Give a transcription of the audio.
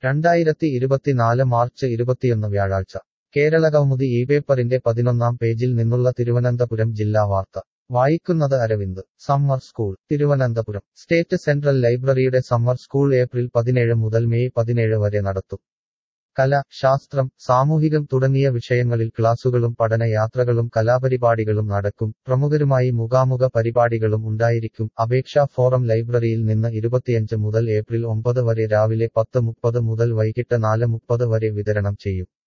രണ്ടായിരത്തി ഇരുപത്തിനാല് മാർച്ച് ഇരുപത്തിയൊന്ന് വ്യാഴാഴ്ച കേരളകൗമുദി ഈ പേപ്പറിന്റെ പതിനൊന്നാം പേജിൽ നിന്നുള്ള തിരുവനന്തപുരം ജില്ലാ വാർത്ത വായിക്കുന്നത് Aravind summer school Thiruvananthapuram state central ലൈബ്രറിയുടെ സമ്മർ സ്കൂൾ ഏപ്രിൽ പതിനേഴ് മുതൽ മെയ് പതിനേഴ് വരെ നടത്തും കല ശാസ്ത്രം സാമൂഹികം തുടങ്ങിയ വിഷയങ്ങളിൽ ക്ലാസുകളും പഠനയാത്രകളും കലാപരിപാടികളും നടക്കും പ്രമുഖരുമായി മുഖാമുഖ പരിപാടികളും ഉണ്ടായിരിക്കും അപേക്ഷാ ഫോറം ലൈബ്രറിയിൽ നിന്ന് ഇരുപത്തിയഞ്ച് മുതൽ ഏപ്രിൽ ഒമ്പത് വരെ രാവിലെ പത്ത് മുപ്പത് മുതൽ വൈകിട്ട് നാല് മുപ്പത് വരെ വിതരണം ചെയ്യും